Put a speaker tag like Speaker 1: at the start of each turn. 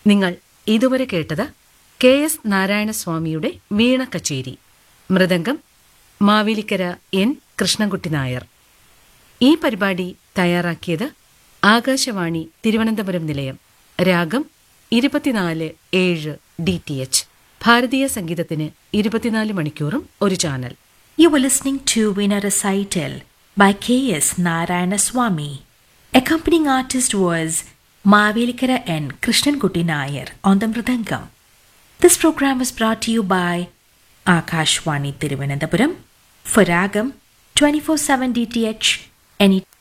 Speaker 1: നിങ്ങൾ ഇതുവരെ കേട്ടത് കെ എസ് നാരായണസ്വാമിയുടെ വീണ കച്ചേരി മൃദംഗം മാവേലിക്കര എൻ കൃഷ്ണൻകുട്ടി നായർ ഈ പരിപാടി തയ്യാറാക്കിയത് ആകാശവാണി തിരുവനന്തപുരം നിലയം രാഗം ഇരുപത്തിനാല് ഏഴ് ഡി ടി എച്ച് ഭാരതീയ സംഗീതത്തിന് ഇരുപത്തിനാല് മണിക്കൂറും ഒരു channel
Speaker 2: You were listening to Veena Recital by K.S. Narayana Swami. Accompanying artist was Mavelikara N. Krishnankuti Nair on the Mridangam. This program was brought to you by Akashwani Tiruvananthapuram for Ragam 24-7 DTH any